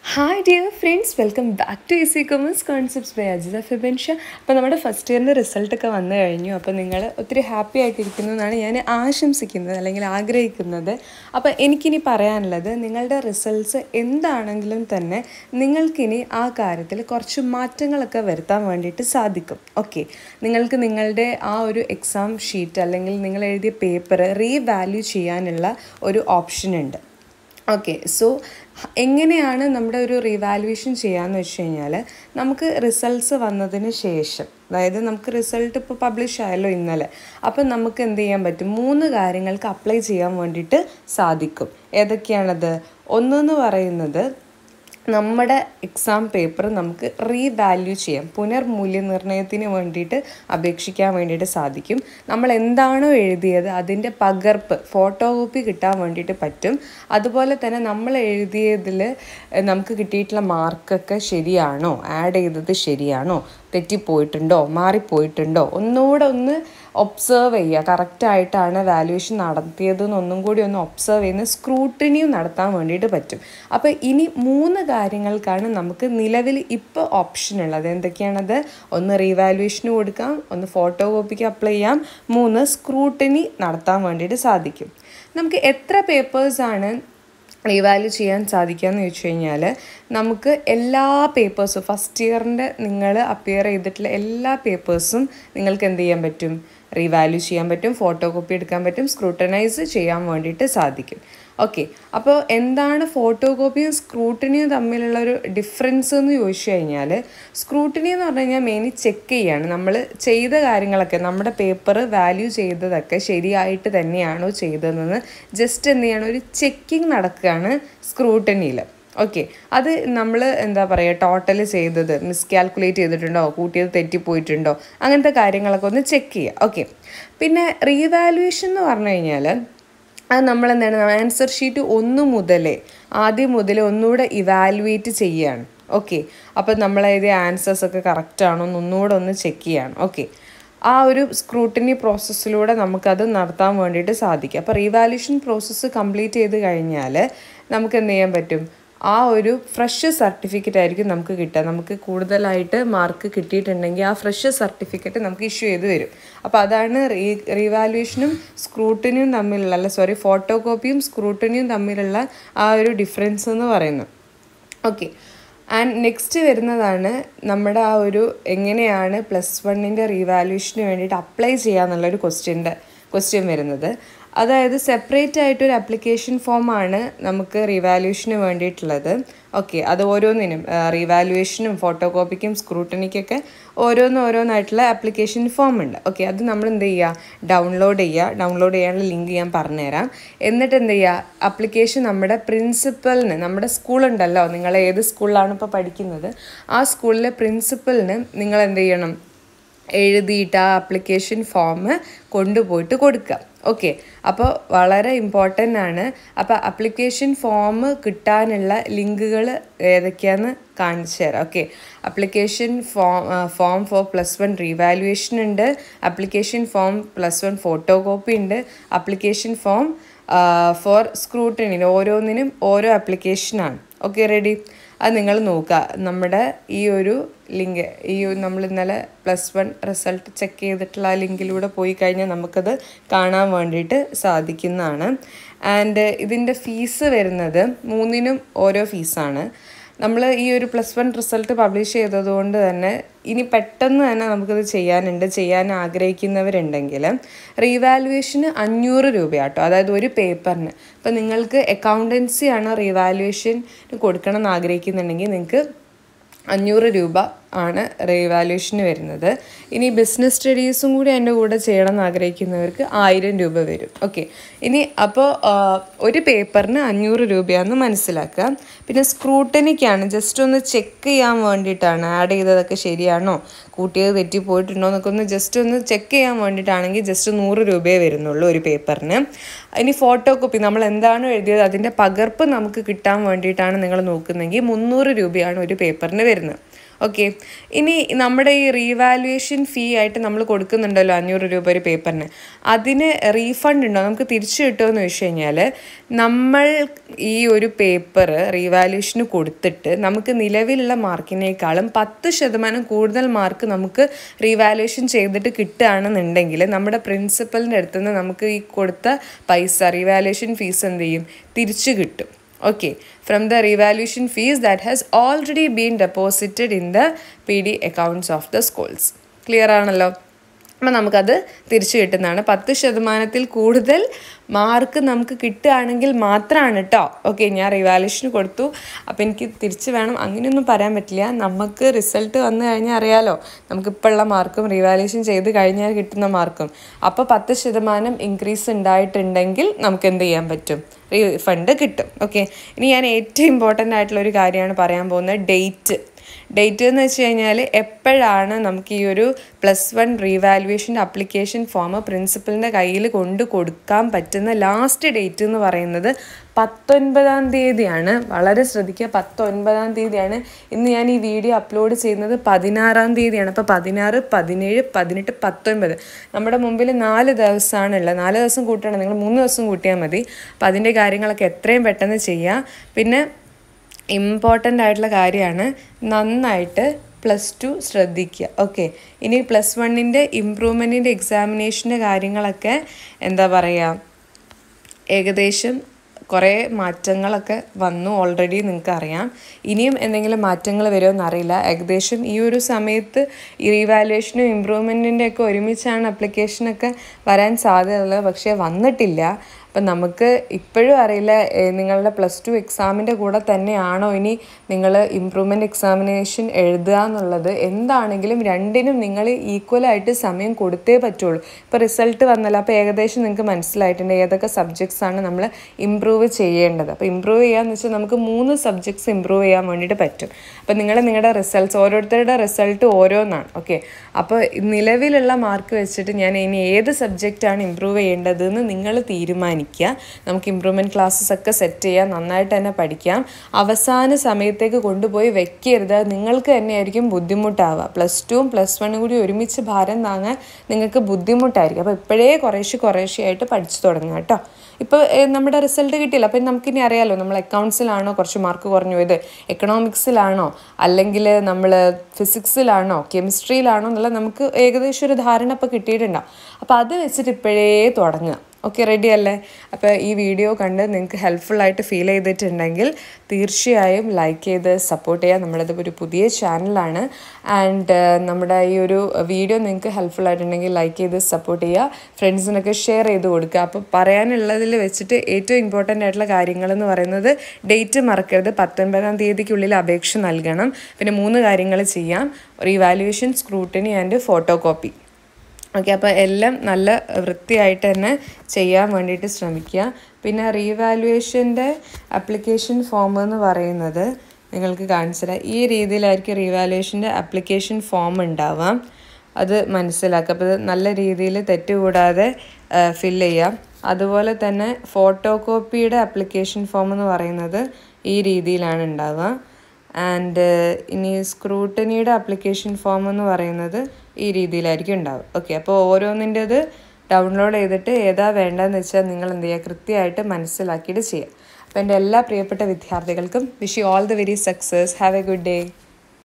hi dear friends welcome back to easy commerce concepts by Ajitha ഫിബൻഷ അപ്പോൾ നമ്മുടെ first ഇയറിൻ്റെ റിസൾട്ടൊക്കെ വന്നു കഴിഞ്ഞു അപ്പോൾ നിങ്ങൾ ഒത്തിരി ഹാപ്പി ആയിട്ടിരിക്കുന്നു എന്നാണ് ഞാൻ ആശംസിക്കുന്നത് അല്ലെങ്കിൽ ആഗ്രഹിക്കുന്നത് അപ്പോൾ എനിക്കിനി പറയാനുള്ളത് നിങ്ങളുടെ റിസൾട്ട്സ് എന്താണെങ്കിലും തന്നെ നിങ്ങൾക്കിനി ആ കാര്യത്തിൽ കുറച്ച് മാറ്റങ്ങളൊക്കെ വരുത്താൻ വേണ്ടിയിട്ട് സാധിക്കും ഓക്കെ നിങ്ങൾക്ക് നിങ്ങളുടെ ആ ഒരു എക്സാം ഷീറ്റ് അല്ലെങ്കിൽ നിങ്ങൾ എഴുതിയ പേപ്പർ റീവാല്യൂ ചെയ്യാനുള്ള ഒരു ഓപ്ഷൻ ഉണ്ട് ഓക്കെ സോ എങ്ങനെയാണ് നമ്മുടെ ഒരു റിവാലുവേഷൻ ചെയ്യാന്ന് വെച്ച് കഴിഞ്ഞാൽ നമുക്ക് റിസൾട്ട്സ് വന്നതിന് ശേഷം അതായത് നമുക്ക് റിസൾട്ട് ഇപ്പോൾ പബ്ലിഷ് ആയല്ലോ ഇന്നലെ അപ്പം നമുക്ക് എന്ത് ചെയ്യാൻ പറ്റും മൂന്ന് കാര്യങ്ങൾക്ക് അപ്ലൈ ചെയ്യാൻ വേണ്ടിയിട്ട് സാധിക്കും ഏതൊക്കെയാണത് ഒന്നെന്ന് പറയുന്നത് നമ്മുടെ എക്സാം പേപ്പർ നമുക്ക് റീവാല്യൂ ചെയ്യാം പുനർമൂല്യനിർണ്ണയത്തിന് വേണ്ടിയിട്ട് അപേക്ഷിക്കാൻ വേണ്ടിയിട്ട് സാധിക്കും നമ്മൾ എന്താണോ എഴുതിയത് അതിൻ്റെ പകർപ്പ് ഫോട്ടോ കോപ്പി കിട്ടാൻ വേണ്ടിയിട്ട് പറ്റും അതുപോലെ തന്നെ നമ്മൾ എഴുതിയതിൽ നമുക്ക് കിട്ടിയിട്ടുള്ള മാർക്കൊക്കെ ശരിയാണോ ആഡ് ചെയ്തത് ശരിയാണോ തെറ്റിപ്പോയിട്ടുണ്ടോ മാറിപ്പോയിട്ടുണ്ടോ ഒന്നുകൂടെ ഒന്ന് ഒബ്സേർവ് ചെയ്യുക കറക്റ്റായിട്ടാണ് വാല്യുവേഷൻ നടത്തിയതെന്ന് ഒന്നും കൂടി ഒന്ന് ഒബ്സേർവ് ചെയ്യുന്ന സ്ക്രൂട്ടിനിയും നടത്താൻ വേണ്ടിയിട്ട് പറ്റും അപ്പോൾ ഇനി മൂന്ന് കാര്യങ്ങൾക്കാണ് നമുക്ക് നിലവിൽ ഇപ്പോൾ ഓപ്ഷൻ ഉള്ളത് എന്തൊക്കെയാണത് ഒന്ന് റീവാലുവേഷന് കൊടുക്കാം ഒന്ന് ഫോട്ടോ കോപ്പിക്ക് അപ്ലൈ ചെയ്യാം മൂന്ന് സ്ക്രൂട്ടിനി നടത്താൻ വേണ്ടിയിട്ട് സാധിക്കും നമുക്ക് എത്ര പേപ്പേഴ്സാണ് റീവാല്യൂ ചെയ്യാൻ സാധിക്കുകയെന്ന് ചോദിച്ചു കഴിഞ്ഞാൽ നമുക്ക് എല്ലാ പേപ്പേഴ്സും ഫസ്റ്റ് ഇയറിൻ്റെ നിങ്ങൾ അപ്പിയർ ചെയ്തിട്ടുള്ള എല്ലാ പേപ്പേഴ്സും നിങ്ങൾക്ക് എന്ത് ചെയ്യാൻ പറ്റും റീവാല്യൂ ചെയ്യാൻ പറ്റും ഫോട്ടോ കോപ്പി എടുക്കാൻ പറ്റും സ്ക്രൂട്ടനൈസ് ചെയ്യാൻ വേണ്ടിയിട്ട് സാധിക്കും ഓക്കെ അപ്പോൾ എന്താണ് ഫോട്ടോ കോപ്പിയും സ്ക്രൂട്ടിനിയും തമ്മിലുള്ള ഒരു ഡിഫറൻസ് എന്ന് ചോദിച്ചു കഴിഞ്ഞാൽ സ്ക്രൂട്ടിനി എന്ന് പറഞ്ഞു കഴിഞ്ഞാൽ മെയിൻലി ചെക്ക് ചെയ്യാണ് നമ്മൾ ചെയ്ത കാര്യങ്ങളൊക്കെ നമ്മുടെ പേപ്പർ വാല്യൂ ചെയ്തതൊക്കെ ശരിയായിട്ട് തന്നെയാണോ ചെയ്തതെന്ന് ജസ്റ്റ് എന്ത് ചെയ്യണം ഒരു ചെക്കിങ് നടക്കുകയാണ് സ്ക്രൂട്ടനിയിൽ ഓക്കെ അത് നമ്മൾ എന്താ പറയുക ടോട്ടൽ ചെയ്തത് മിസ്കാൽക്കുലേറ്റ് ചെയ്തിട്ടുണ്ടോ കൂട്ടിയത് തെറ്റിപ്പോയിട്ടുണ്ടോ അങ്ങനത്തെ കാര്യങ്ങളൊക്കെ ഒന്ന് ചെക്ക് ചെയ്യുക ഓക്കെ പിന്നെ റീവാലുവേഷൻ എന്ന് പറഞ്ഞു കഴിഞ്ഞാൽ അത് നമ്മൾ എന്താണ് ആൻസർ ഷീറ്റ് ഒന്ന് മുതലേ ആദ്യം മുതൽ ഒന്നുകൂടെ ഇവാലുവേറ്റ് ചെയ്യുകയാണ് ഓക്കെ അപ്പോൾ നമ്മൾ എഴുതിയ ആൻസേഴ്സ് ഒക്കെ കറക്റ്റ് ആണോ എന്ന് ഒന്നുകൂടെ ഒന്ന് ചെക്ക് ചെയ്യാണ് ഓക്കെ ആ ഒരു സ്ക്രൂട്ടിനി പ്രോസസ്സിലൂടെ നമുക്കത് നടത്താൻ വേണ്ടിയിട്ട് സാധിക്കും അപ്പോൾ റീവാലുവേഷൻ പ്രോസസ്സ് കംപ്ലീറ്റ് ചെയ്ത് കഴിഞ്ഞാൽ നമുക്ക് എന്ത് ചെയ്യാൻ പറ്റും ആ ഒരു ഫ്രഷ് സർട്ടിഫിക്കറ്റ് ആയിരിക്കും നമുക്ക് കിട്ടുക നമുക്ക് കൂടുതലായിട്ട് മാർക്ക് കിട്ടിയിട്ടുണ്ടെങ്കിൽ ആ ഫ്രഷ് സർട്ടിഫിക്കറ്റ് നമുക്ക് ഇഷ്യൂ ചെയ്ത് വരും അപ്പോൾ അതാണ് റീ റീവാലുവേഷനും സ്ക്രൂട്ടിനിയും തമ്മിലുള്ള അല്ല സോറി ഫോട്ടോ കോപ്പിയും സ്ക്രൂട്ടിനിയും തമ്മിലുള്ള ആ ഒരു ഡിഫറൻസ് എന്ന് പറയുന്നത് ഓക്കെ ആൻഡ് നെക്സ്റ്റ് വരുന്നതാണ് നമ്മുടെ ആ ഒരു എങ്ങനെയാണ് പ്ലസ് വണ്ണിൻ്റെ റീവാലുവേഷന് വേണ്ടിയിട്ട് അപ്ലൈ ചെയ്യാന്നുള്ളൊരു ക്വസ്റ്റ്യൻ്റെ ക്വസ്റ്റ്യൻ വരുന്നത് അതായത് സെപ്പറേറ്റ് ആയിട്ടൊരു അപ്ലിക്കേഷൻ ഫോമാണ് നമുക്ക് റിവാലുവേഷന് വേണ്ടിയിട്ടുള്ളത് ഓക്കെ അത് ഓരോന്നിനും റിവാലുവേഷനും ഫോട്ടോ കോപ്പിക്കും സ്ക്രൂട്ടണിക്കൊക്കെ ഓരോന്ന് ഓരോന്നായിട്ടുള്ള ആപ്ലിക്കേഷൻ ഫോം ഉണ്ട് ഓക്കെ അത് നമ്മൾ എന്ത് ചെയ്യുക ഡൗൺലോഡ് ചെയ്യുക ഡൗൺലോഡ് ചെയ്യാനുള്ള ലിങ്ക് ഞാൻ പറഞ്ഞുതരാം എന്നിട്ട് എന്ത് ചെയ്യുക അപ്ലിക്കേഷൻ നമ്മുടെ പ്രിൻസിപ്പലിന് നമ്മുടെ സ്കൂളുണ്ടല്ലോ നിങ്ങൾ ഏത് സ്കൂളിലാണ് ഇപ്പോൾ പഠിക്കുന്നത് ആ സ്കൂളിലെ പ്രിൻസിപ്പലിന് നിങ്ങൾ എന്ത് ചെയ്യണം എഴുതിയിട്ട് ആ ആപ്ലിക്കേഷൻ ഫോം കൊണ്ടുപോയിട്ട് കൊടുക്കുക ഓക്കെ അപ്പോൾ വളരെ ഇമ്പോർട്ടൻ്റ് ആണ് അപ്പോൾ അപ്ലിക്കേഷൻ ഫോം കിട്ടാനുള്ള ലിങ്കുകൾ ഏതൊക്കെയാണെന്ന് കാണിച്ചു തരാം okay application form form for plus one revaluation ഉണ്ട് application form plus one photo copy ഉണ്ട് അപ്ലിക്കേഷൻ ഫോം ഫോർ സ്ക്രൂട്ടിനി ഓരോന്നിനും ഓരോ ആപ്ലിക്കേഷനാണ് ഓക്കെ റെഡി അത് നിങ്ങൾ നോക്കുക നമ്മുടെ ഈ ഒരു ലിങ്ക് ഈ നമ്മൾ ഇന്നലെ പ്ലസ് വൺ റിസൾട്ട് ചെക്ക് ചെയ്തിട്ടുള്ള ആ ലിങ്കിലൂടെ പോയി കഴിഞ്ഞാൽ നമുക്കത് കാണാൻ വേണ്ടിയിട്ട് സാധിക്കുന്നതാണ് ആൻഡ് ഇതിൻ്റെ ഫീസ് വരുന്നത് മൂന്നിനും ഓരോ ഫീസാണ് നമ്മൾ ഈ ഒരു പ്ലസ് വൺ റിസൾട്ട് പബ്ലിഷ് ചെയ്തതുകൊണ്ട് തന്നെ ഇനി പെട്ടെന്ന് തന്നെ നമുക്കിത് ചെയ്യാനുണ്ട് ചെയ്യാൻ ആഗ്രഹിക്കുന്നവരുണ്ടെങ്കിൽ റീവാലുവേഷന് അഞ്ഞൂറ് രൂപയാട്ടോ അതായത് ഒരു പേപ്പറിന് ഇപ്പം നിങ്ങൾക്ക് അക്കൗണ്ടൻസി ആണ് റീവാലുവേഷൻ കൊടുക്കണം എന്ന് ആഗ്രഹിക്കുന്നുണ്ടെങ്കിൽ നിങ്ങൾക്ക് അഞ്ഞൂറ് രൂപ ആണ് റീവാലുവേഷന് വരുന്നത് ഇനി ബിസിനസ് സ്റ്റഡീസും കൂടി അതിൻ്റെ കൂടെ ചെയ്യണം എന്ന് ആഗ്രഹിക്കുന്നവർക്ക് ആയിരം രൂപ വരും ഓക്കെ ഇനി അപ്പോൾ ഒരു പേപ്പറിന് അഞ്ഞൂറ് രൂപയാണെന്ന് മനസ്സിലാക്കുക പിന്നെ സ്ക്രൂട്ടനിക്കാണ് ജസ്റ്റ് ഒന്ന് ചെക്ക് ചെയ്യാൻ വേണ്ടിയിട്ടാണ് ആഡ് ചെയ്തതൊക്കെ ശരിയാണോ കൂട്ടിയത് തെറ്റിപ്പോയിട്ടുണ്ടോ എന്നൊക്കെ ഒന്ന് ജസ്റ്റ് ഒന്ന് ചെക്ക് ചെയ്യാൻ വേണ്ടിയിട്ടാണെങ്കിൽ ജസ്റ്റ് നൂറ് രൂപയേ വരുന്നുള്ളൂ ഒരു പേപ്പറിന് ഇനി ഫോട്ടോ കോപ്പി നമ്മൾ എന്താണോ എഴുതിയത് അതിൻ്റെ പകർപ്പ് നമുക്ക് കിട്ടാൻ വേണ്ടിയിട്ടാണ് നിങ്ങൾ നോക്കുന്നതെങ്കിൽ മുന്നൂറ് രൂപയാണ് ഒരു പേപ്പറിന് വരുന്നത് ഓക്കെ ഇനി നമ്മുടെ ഈ റീവാലുവേഷൻ ഫീ ആയിട്ട് നമ്മൾ കൊടുക്കുന്നുണ്ടല്ലോ അഞ്ഞൂറ് രൂപ ഒരു പേപ്പറിന് അതിന് റീഫണ്ട് ഉണ്ടോ നമുക്ക് തിരിച്ചു കിട്ടുമോ എന്ന് വെച്ച് കഴിഞ്ഞാൽ നമ്മൾ ഈ ഒരു പേപ്പർ റീവാലുവേഷന് കൊടുത്തിട്ട് നമുക്ക് നിലവിലുള്ള മാർക്കിനേക്കാളും പത്ത് ശതമാനം കൂടുതൽ മാർക്ക് നമുക്ക് റീവാലുവേഷൻ ചെയ്തിട്ട് കിട്ടുകയാണെന്നുണ്ടെങ്കിൽ നമ്മുടെ പ്രിൻസിപ്പലിൻ്റെ അടുത്ത് നിന്ന് നമുക്ക് ഈ കൊടുത്ത പൈസ റീവാലുവേഷൻ ഫീസ് എന്ത് ചെയ്യും തിരിച്ചു കിട്ടും okay from the revaluation fees that has already been deposited in the pd accounts of the schools clear ആണല്ലോ അപ്പം നമുക്കത് തിരിച്ചു കിട്ടുന്നതാണ് പത്ത് ശതമാനത്തിൽ കൂടുതൽ മാർക്ക് നമുക്ക് കിട്ടുകയാണെങ്കിൽ മാത്രമാണ് കേട്ടോ ഓക്കെ ഞാൻ റിവാലുവേഷന് കൊടുത്തു അപ്പോൾ എനിക്ക് തിരിച്ച് വേണം അങ്ങനെയൊന്നും പറയാൻ പറ്റില്ല നമുക്ക് റിസൾട്ട് വന്നു കഴിഞ്ഞാൽ അറിയാലോ നമുക്കിപ്പോൾ ഉള്ള മാർക്കും റിവാലുവേഷൻ ചെയ്ത് കഴിഞ്ഞാൽ കിട്ടുന്ന മാർക്കും അപ്പോൾ പത്ത് ശതമാനം ഇൻക്രീസ് ഉണ്ടായിട്ടുണ്ടെങ്കിൽ നമുക്ക് എന്ത് ചെയ്യാൻ പറ്റും റീഫണ്ട് കിട്ടും ഓക്കെ ഇനി ഞാൻ ഏറ്റവും ഇമ്പോർട്ടൻ്റ് ആയിട്ടുള്ള ഒരു കാര്യമാണ് പറയാൻ പോകുന്നത് ഡേറ്റ് ഡേറ്റ് എന്ന് വെച്ച് കഴിഞ്ഞാൽ എപ്പോഴാണ് നമുക്ക് ഈ ഒരു പ്ലസ് വൺ റീവാലുവേഷൻ്റെ അപ്ലിക്കേഷൻ ഫോം പ്രിൻസിപ്പലിൻ്റെ കയ്യിൽ കൊണ്ട് കൊടുക്കാൻ പറ്റുന്ന ലാസ്റ്റ് ഡേറ്റ് എന്ന് പറയുന്നത് പത്തൊൻപതാം തീയതിയാണ് വളരെ ശ്രദ്ധിക്കുക പത്തൊൻപതാം തീയതിയാണ് ഇന്ന് ഞാൻ ഈ വീഡിയോ അപ്ലോഡ് ചെയ്യുന്നത് പതിനാറാം തീയതിയാണ് അപ്പോൾ പതിനാറ് പതിനേഴ് പതിനെട്ട് പത്തൊൻപത് നമ്മുടെ മുമ്പിൽ നാല് ദിവസമാണ് ഉള്ളത് നാല് ദിവസം കൂട്ടണം നിങ്ങൾ മൂന്ന് ദിവസം കൂട്ടിയാൽ മതി അപ്പോൾ അതിൻ്റെ കാര്യങ്ങളൊക്കെ എത്രയും പെട്ടെന്ന് ചെയ്യുക പിന്നെ ഇമ്പോർട്ടൻ്റ് ആയിട്ടുള്ള കാര്യമാണ് നന്നായിട്ട് പ്ലസ് ടു ശ്രദ്ധിക്കുക ഓക്കെ ഇനി പ്ലസ് വണ്ണിൻ്റെ ഇമ്പ്രൂവ്മെൻറ്റിൻ്റെ എക്സാമിനേഷൻ്റെ കാര്യങ്ങളൊക്കെ എന്താ പറയുക ഏകദേശം കുറേ മാറ്റങ്ങളൊക്കെ വന്നു ഓൾറെഡി നിങ്ങൾക്ക് അറിയാം ഇനിയും എന്തെങ്കിലും മാറ്റങ്ങൾ വരുമോ അറിയില്ല ഏകദേശം ഈ ഒരു സമയത്ത് ഈ റീവാലുവേഷനും ഇമ്പ്രൂവ്മെൻറ്റിൻ്റെ ഒക്കെ ഒരുമിച്ചാണ് അപ്ലിക്കേഷനൊക്കെ വരാൻ സാധ്യതയുള്ളത് പക്ഷേ വന്നിട്ടില്ല അപ്പം നമുക്ക് ഇപ്പോഴും അറിയില്ല നിങ്ങളുടെ പ്ലസ് ടു എക്സാമിൻ്റെ കൂടെ തന്നെയാണോ ഇനി നിങ്ങൾ ഇമ്പ്രൂവ്മെൻറ്റ് എക്സാമിനേഷൻ എഴുതുക എന്നുള്ളത് എന്താണെങ്കിലും രണ്ടിനും നിങ്ങൾ ഈക്വലായിട്ട് സമയം കൊടുത്തേ പറ്റുള്ളൂ ഇപ്പോൾ റിസൾട്ട് വന്നല്ലോ അപ്പോൾ ഏകദേശം നിങ്ങൾക്ക് മനസ്സിലായിട്ടുണ്ട് ഏതൊക്കെ സബ്ജക്ട്സ് ആണ് നമ്മൾ ഇമ്പ്രൂവ് ചെയ്യേണ്ടത് അപ്പോൾ ഇമ്പ്രൂവ് ചെയ്യാന്ന് വെച്ചാൽ നമുക്ക് മൂന്ന് സബ്ജക്ട്സ് ഇമ്പ്രൂവ് ചെയ്യാൻ വേണ്ടിയിട്ട് പറ്റും അപ്പോൾ നിങ്ങൾ നിങ്ങളുടെ റിസൾട്ട്സ് ഓരോരുത്തരുടെ റിസൾട്ട് ഓരോന്നാണ് ഓക്കെ അപ്പോൾ നിലവിലുള്ള മാർക്ക് വെച്ചിട്ട് ഞാൻ ഇനി ഏത് സബ്ജക്റ്റാണ് ഇമ്പ്രൂവ് ചെയ്യേണ്ടതെന്ന് നിങ്ങൾ തീരുമാനിക്കുക നമുക്ക് ഇമ്പ്രൂവ്മെൻറ്റ് ക്ലാസ്സസ് ഒക്കെ സെറ്റ് ചെയ്യാം നന്നായിട്ട് തന്നെ പഠിക്കാം അവസാന സമയത്തേക്ക് കൊണ്ടുപോയി വെക്കരുത് നിങ്ങൾക്ക് തന്നെയായിരിക്കും ബുദ്ധിമുട്ടാവുക പ്ലസ് ടുവും പ്ലസ് വണ്ണും കൂടി ഒരുമിച്ച് ഭാരം താങ്ങാൻ നിങ്ങൾക്ക് ബുദ്ധിമുട്ടായിരിക്കും അപ്പോൾ ഇപ്പോഴേ കുറേശ്ശെ കുറേശ്ശെയായിട്ട് പഠിച്ചു തുടങ്ങുക കേട്ടോ ഇപ്പോൾ നമ്മുടെ റിസൾട്ട് കിട്ടിയില്ല അപ്പം നമുക്കിനി അറിയാലോ നമ്മൾ അക്കൗണ്ട്സിലാണോ കുറച്ച് മാർക്ക് കുറഞ്ഞു പോയത് എക്കണോമിക്സിലാണോ അല്ലെങ്കിൽ നമ്മൾ ഫിസിക്സിലാണോ കെമിസ്ട്രിയിലാണോ എന്നുള്ള നമുക്ക് ഏകദേശം ഒരു ധാരണ ഇപ്പോൾ കിട്ടിയിട്ടുണ്ടാവും അപ്പോൾ അത് വെച്ചിട്ട് ഇപ്പോഴേ തുടങ്ങുക ഓക്കെ റെഡി അല്ലേ അപ്പോൾ ഈ വീഡിയോ കണ്ട് നിങ്ങൾക്ക് ഹെൽപ്ഫുൾ ആയിട്ട് ഫീൽ ചെയ്തിട്ടുണ്ടെങ്കിൽ തീർച്ചയായും ലൈക്ക് ചെയ്ത് സപ്പോർട്ട് ചെയ്യുക നമ്മുടേത് ഒരു പുതിയ ചാനലാണ് ആൻഡ് നമ്മുടെ ഈ ഒരു വീഡിയോ നിങ്ങൾക്ക് ഹെൽപ്ഫുൾ ആയിട്ടുണ്ടെങ്കിൽ ലൈക്ക് ചെയ്ത് സപ്പോർട്ട് ചെയ്യുക ഫ്രണ്ട്സിനൊക്കെ ഷെയർ ചെയ്ത് കൊടുക്കുക അപ്പോൾ പറയാനുള്ളതിൽ വെച്ചിട്ട് ഏറ്റവും ഇമ്പോർട്ടൻ്റ് ആയിട്ടുള്ള കാര്യങ്ങളെന്ന് പറയുന്നത് ഡേറ്റ് മറക്കരുത് പത്തൊൻപതാം തീയതിക്കുള്ളിൽ അപേക്ഷ നൽകണം പിന്നെ മൂന്ന് കാര്യങ്ങൾ ചെയ്യാം revaluation scrutiny and photo copy okay അപ്പോൾ എല്ലാം നല്ല വൃത്തിയായിട്ട് തന്നെ ചെയ്യാൻ വേണ്ടിയിട്ട് ശ്രമിക്കുക പിന്നെ റീവാലുവേഷൻ്റെ അപ്ലിക്കേഷൻ ഫോം എന്ന് പറയുന്നത് നിങ്ങൾക്ക് കാണിച്ചു തരാം ഈ രീതിയിലായിരിക്കും റീവാലുവേഷൻ്റെ അപ്ലിക്കേഷൻ ഫോം ഉണ്ടാവാം അത് മനസ്സിലാക്കുക അപ്പോൾ ഇത് നല്ല രീതിയിൽ തെറ്റുകൂടാതെ ഫില്ല് ചെയ്യാം അതുപോലെ തന്നെ ഫോട്ടോ കോപ്പിയുടെ അപ്ലിക്കേഷൻ ഫോം എന്ന് പറയുന്നത് ഈ രീതിയിലാണ് ഉണ്ടാവുക ആൻഡ് ഇനി സ്ക്രൂട്ടനിയുടെ അപ്ലിക്കേഷൻ ഫോം എന്ന് പറയുന്നത് ഈ രീതിയിലായിരിക്കും ഉണ്ടാവുക ഓക്കെ അപ്പോൾ ഓരോന്നിൻ്റെത് ഡൗൺലോഡ് ചെയ്തിട്ട് ഏതാ വേണ്ടതെന്ന് വെച്ചാൽ നിങ്ങൾ എന്ത് ചെയ്യുക കൃത്യമായിട്ട് മനസ്സിലാക്കിയിട്ട് ചെയ്യുക അപ്പോൾ എൻ്റെ എല്ലാ പ്രിയപ്പെട്ട വിദ്യാർത്ഥികൾക്കും wish you all the very success have a good day